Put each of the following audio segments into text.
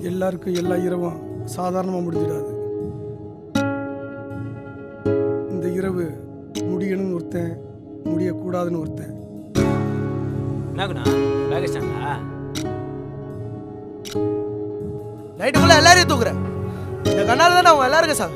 எல்லாருக்கும் எல்லா இரவும் சாதாரணமாக முடிஞ்சிடாது இந்த இரவு முடியணும்னு ஒருத்தன் முடியக்கூடாதுன்னு ஒருத்தன் என்னாகுண்ணா பேக் வச்சிட்டாங்களா நைட்டுக்குள்ள எல்லாரையும் தூக்குறேன் இந்த கண்ணால தான் அவங்க எல்லாருக்கும் சாவு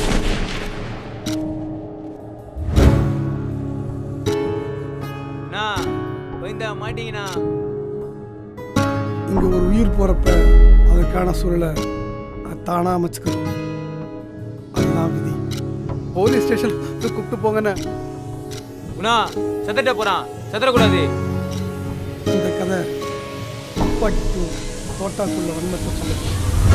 அண்ணா போய்ந்தா மாட்டீங்கண்ணா இங்கே ஒரு உயிர் போகிறப்ப அதற்கான சூழலை அது தானாக அமைச்சுக்கணும் அதுதான் விதி போலீஸ் ஸ்டேஷன் கூப்பிட்டு போங்கண்ணே குணா செத்துட்ட போறான் செத்துறக்கூடாது இந்த கதை துப்பாக்கி டூ தோட்டாக்குள்ள வன்மத்தை சொல்லுது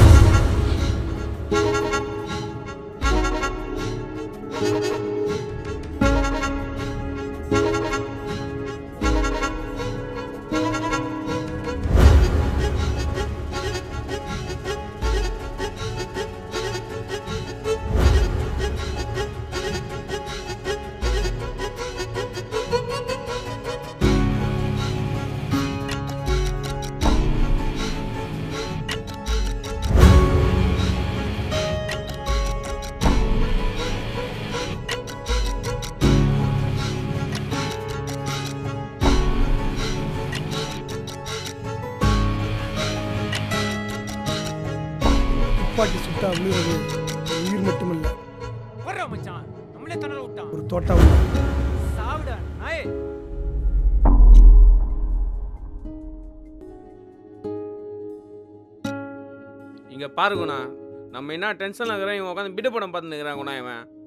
துப்பாக்கி சுட்டா விழுறது உயிர் மட்டுமல்ல வர்றா மச்சான் நம்மளே தணல விட்டான் ஒரு தோட்டாவும் சாவிடா நாயே இங்க பாருங்கண்ணா நம்ம என்ன டென்ஷன் ஆகுறோம் இவன் உட்காந்து பிட்டு படம் பார்த்துன்னு இருக்கிறான் குணா இவன்